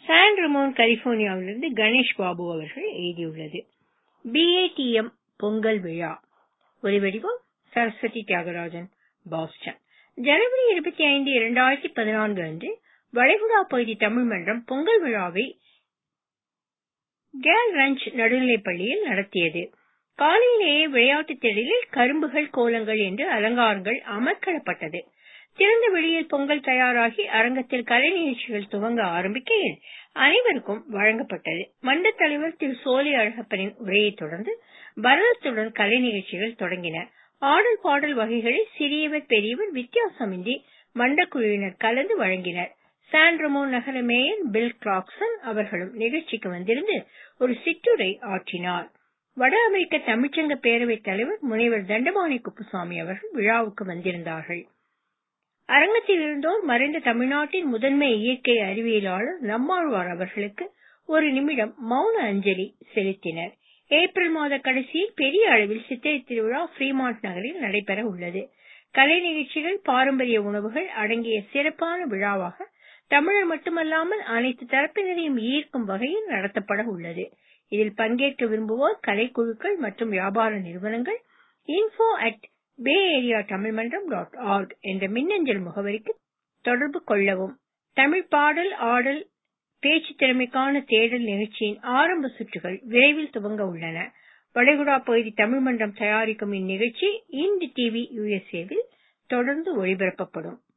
San Ramon கலிபோர்னியாவிலிருந்து கணேஷ் பாபு அவர்கள் எழுதியுள்ளது பிஏடிஎம் பொங்கல் விழா ஒலிவடிவம் சரஸ்வதி தியாகராஜன் பாஸ்டன் ஜனவரி இருபத்தி ஐந்து இரண்டாயிரத்தி பதினான்கு அன்று வளைகுடா பகுதி தமிழ் மன்றம் பொங்கல் விழாவை கேல் ரஞ்ச் நடுநிலைப் பள்ளியில் நடத்தியது காலையிலேயே விளையாட்டு திடலில் கரும்புகள் கோலங்கள் என்று அலங்காரங்கள் அமர்க்களப்பட்டது திறந்த வெளியில் பொங்கல் தயாராகி அரங்கத்தில் கலை நிகழ்ச்சிகள் துவங்க ஆரம்பிக்கையில் அனைவருக்கும் வழங்கப்பட்டது மன்ற தலைவர் திரு சோலை அழகப்பனின் உரையைத் தொடர்ந்து பரதத்துடன் கலை நிகழ்ச்சிகள் தொடங்கின ஆடல் பாடல் வகைகளை சிறியவர் பெரியவர் வித்தியாசமின்றி மண்டக்குழுவினர் கலந்து வழங்கினர் சான் ரமோன் நகர மேயர் பில் கிளாக்சன் அவர்களும் நிகழ்ச்சிக்கு வந்திருந்து ஒரு சிற்றுரை ஆற்றினார் வட அமெரிக்க தமிழ்ச்சங்க பேரவைத் தலைவர் முனைவர் தண்டபாணி குப்புசாமி அவர்கள் விழாவுக்கு வந்திருந்தார்கள் அரங்கத்தில் இருந்தோர் மறைந்த தமிழ்நாட்டின் முதன்மை இயற்கை அறிவியலாளர் நம்மாழ்வார் அவர்களுக்கு ஒரு நிமிடம் மௌன அஞ்சலி செலுத்தினர் ஏப்ரல் மாத கடைசியில் பெரிய அளவில் சித்திரை திருவிழா ஃப்ரீமாண்ட் நகரில் நடைபெற உள்ளது கலை நிகழ்ச்சிகள் பாரம்பரிய உணவுகள் அடங்கிய சிறப்பான விழாவாக தமிழர் மட்டுமல்லாமல் அனைத்து தரப்பினரையும் ஈர்க்கும் வகையில் நடத்தப்பட உள்ளது இதில் பங்கேற்க விரும்புவோர் கலைக்குழுக்கள் மற்றும் வியாபார நிறுவனங்கள் info at Bay Area Tamil Manram dot arc என்ற மின்னஞ்சல் முகவரிக்கு தொடர்பு கொள்ளவும் தமிழ் பாடல் ஆடல் பேச்சு திறமைக்கான தேடல் நிகழ்ச்சியின் ஆரம்ப சுற்றுகள் விரைவில் துவங்க உள்ளன வளைகுடா பகுதி தமிழ் மன்றம் தயாரிக்கும் இந்நிகழ்ச்சி இந்து டிவி யுஎஸ்ஏவில் தொடர்ந்து ஒளிபரப்பப்படும்